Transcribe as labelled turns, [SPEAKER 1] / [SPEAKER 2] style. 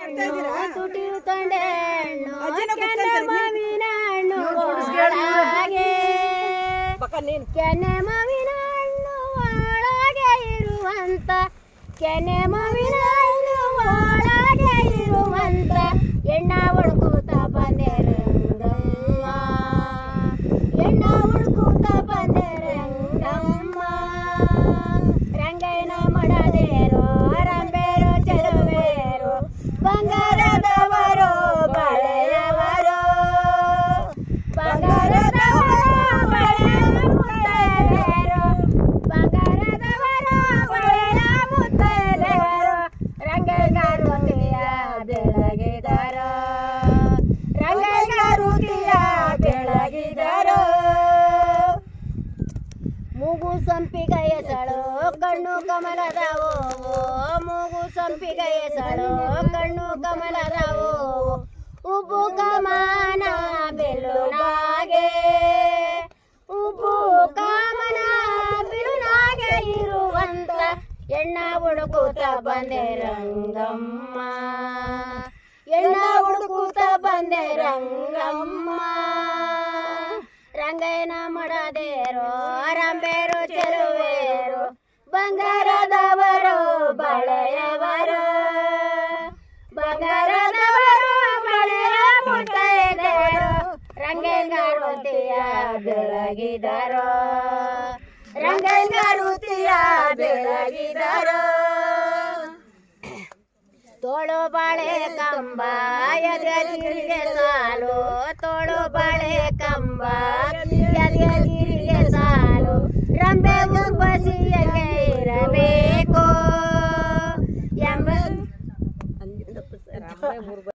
[SPEAKER 1] ತುಟಿ ತೊಂಡೆ ಹಣ್ಣು ಕೆನೆ ಮಾವಿನ ಹಣ್ಣು ಒಳಗೆ ಕೆನೆ ಮಾವಿನ ಹಣ್ಣು ಒಳಗೆ ಇರುವಂತ ಕೆನೆ ಮಾವಿನ ಹಣ್ಣು ಒಳಗೆ ಇರುವಂತ ಎಣ್ಣ ಹುಡುಕುತ್ತ ಬಂದೆ ರಂಗಮ್ಮ ಎಣ್ಣ ಹುಡುಕುತ್ತ ಬಂದೆ ರಂಗಮ್ಮ ರಂಗಯ್ಯನ ಮಡದೇರೋ ರಂಬೇರೋ ಚೆಲುವೇರೋ ಬಂಗಾರದವರು ಬಳೆಯವರು ಬಂಗಾರದವರು ಬಳೆಯ ಮುತ್ತೈದೆಯರು ಬಂಗಾರದವರು ಬಳೆಯ ಮುತ್ತೈದೆಯರು ರಂಗಗಾರುತಿಯ ಬೆಳಗಿದರು ರಂಗಗಾರುತಿಯ ಬೆಳಗಿದರು ಮೂಗು ಸಂಪಿಗ ಎಸಳು ಕಣ್ಣು ಕಮಲದವು ಮೂಗು ಸಂಪಿಗ ಎಸಳು ಕಣ್ಣು ಕಮಲದವು ಉಪ್ಪು ಕಮಾನ ಬೆಲ್ಲುನಾಗೆ ಉಪ್ಪು ಕಾಮನ ಬಿರುನಾಗೆ ಇರುವಂತ ಎಣ್ಣ ಹುಡುಕುತ್ತ ಬಂದೆ ರಂಗಮ್ಮ ಎಣ್ಣ ಹುಡುಕುತ್ತ ಬಂದೆ ರಂಗಮ್ಮ ರಂಗಯ್ಯನ ಮಡದೇರೋ ರಂಬೇರು ಚೆಲುವೇರು ಬಂಗಾರದವರು ಬಳೆಯವರು ಬಂಗಾರದವರು ಬಳೆಯ ಮುತ್ತೈದೆಯರು ರಂಗಯ್ಯಂಗಾರುತಿಯ ಬೆಳಗಿದರು ರಂಗಯ್ಯಂಗಾರುತಿಯ ಬೆಳಗಿದರು ತೋಳು ಬಾಳೆ ಕಂಬ ಎದೆಗಿರಿಗೆ ಸಾಲು ತೋಳು ಬಾಳೆ ಕಂಬ ಎದೆಗಿರಿಗೆ ಸಾಲು ರಂಬೆ ಉರ್ವಶಿಯಗೆ ಇರಬೇಕು ಎಂಬ